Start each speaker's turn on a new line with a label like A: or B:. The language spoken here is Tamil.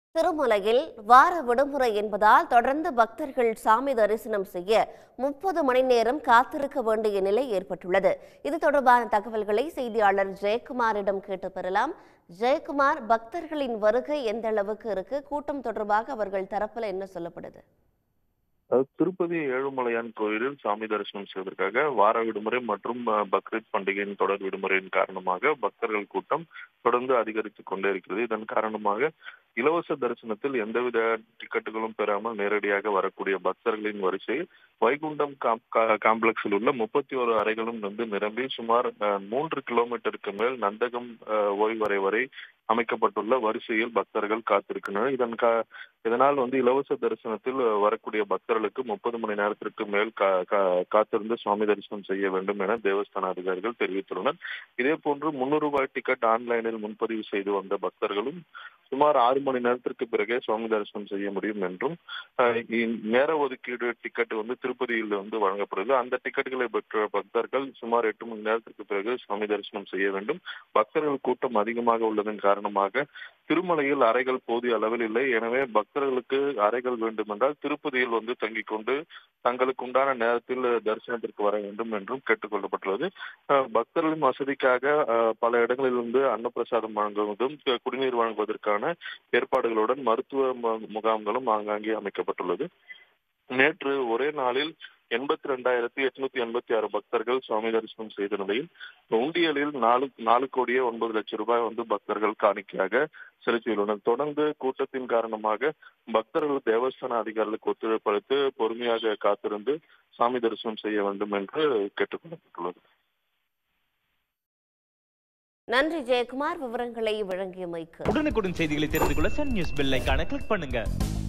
A: திருமலையில் வார விடுமுறை என்பதால் தொடர்ந்து பக்தர்கள் சாமி தரிசனம் செய்ய முப்பது மணி நேரம் காத்திருக்க வேண்டிய நிலை ஏற்பட்டுள்ளது இது தொடர்பான தகவல்களை செய்தியாளர் ஜெயக்குமாரிடம் கேட்டு பெறலாம் ஜெயக்குமார் பக்தர்களின் வருகை எந்த அளவுக்கு இருக்கு கூட்டம் தொடர்பாக அவர்கள் தரப்புல என்ன சொல்லப்படுது
B: அஹ் திருப்பதி ஏழுமலையான் கோயிலில் சாமி தரிசனம் செய்வதற்காக வார விடுமுறை மற்றும் அஹ், பக்ரீத் பண்டிகையின் தொடர் விடுமுறையின் காரணமாக பக்தர்கள் கூட்டம் தொடர்ந்து அதிகரித்துக் கொண்டே இருக்கிறது இதன் காரணமாக இலவச தரிசனத்தில் எந்தவித டிக்கெட்டுகளும் பெறாமல் நேரடியாக வரக்கூடிய பக்தர்களின் வரிசையில் வைகுண்டம் காம்- கா- காம்ப்ளெக்ஸில் உள்ள முப்பத்தி ஒரு அறைகளும் வந்து நிரம்பி சுமார் அஹ், மூன்று கிலோமீட்டருக்கு மேல் நந்தகம் அஹ், ஓய்வறை வரை அமைக்கப்பட்டுள்ள வரிசையில் பக்தர்கள் காத்திருக்கின்றனர் இதன் கா இதனால் வந்து இலவச தரிசனத்தில் வரக்கூடிய பக்தர்களுக்கு முப்பது மணி நேரத்திற்கு மேல் கா- கா- காத்திருந்து சுவாமி தரிசனம் செய்ய வேண்டும் என தேவஸ்தான அதிகாரிகள் தெரிவித்துள்ளனர் இதே போன்று முன்னூறு ரூபாய் டிக்கெட் ஆன்லைனில் முன்பதிவு செய்து வந்த பக்தர்களும் சுமார் ஆறு மணி நேரத்திற்கு பிறகே சுவாமி தரிசனம் செய்ய முடியும் என்றும் அஹ், இ- நேர ஒதுக்கீடு டிக்கெட் வந்து திருப்பதியில் வந்து வழங்கப்படுது அந்த டிக்கெட்டுகளை பெற்ற பக்தர்கள் சுமார் எட்டு மணி நேரத்திற்கு பிறகு சுவாமி தரிசனம் செய்ய வேண்டும் பக்தர்கள் கூட்டம் அதிகமாக உள்ளதன் காரணமாக திருமலையில் அறைகள் போதிய அளவில் இல்லை எனவே பக்தர்களுக்கு அறைகள் வேண்டுமென்றால் திருப்பதியில் வந்து தங்கிக் கொண்டு தங்களுக்கு உண்டான நேரத்தில் தரிசனத்திற்கு வர வேண்டும் என்றும் கேட்டுக்கொள்ளப்பட்டுள்ளது அஹ், பக்தர்களின் வசதிக்காக அஹ், பல இடங்களிலிருந்து அன்னப்பிரசாதம் வழங்குவதும் கு- குடிநீர் வழங்குவதற்கான ஏற்பாடுகளுடன் மருத்துவ மு- முகாம்களும் ஆங்காங்கே அமைக்கப்பட்டுள்ளது நேற்று ஒரே நாளில் எண்பத்தி ரெண்டாயிரத்தி எட்நூத்தி எண்பத்தி ஆறு பக்தர்கள் சுவாமி தரிசனம் செய்த நிலையில் உண்டியலில் நாலு நாலு கோடியே ஒன்பது லட்சம் ரூபாய் வந்து பக்தர்கள் காணிக்கையாக செலுத்தியுள்ளனர் தொடர்ந்து கூட்டத்தின் காரணமாக பக்தர்கள் தேவஸ்தான அதிகாரிகளுக்கு ஒத்துழைப்பு அளித்து பொறுமையாக காத்திருந்து சாமி தரிசனம் செய்ய வேண்டும் என்று கேட்டுக்கொள்ளப்பட்டுள்ளது
A: நன்றி ஜெயக்குமார் விவரங்களை வழங்கியமைக்கு
C: உடனுக்குடன் செய்திகளை தெரிந்து கொள்ள சன் நியூஸ் பெல் ஐகானை கிளிக் பண்ணுங்க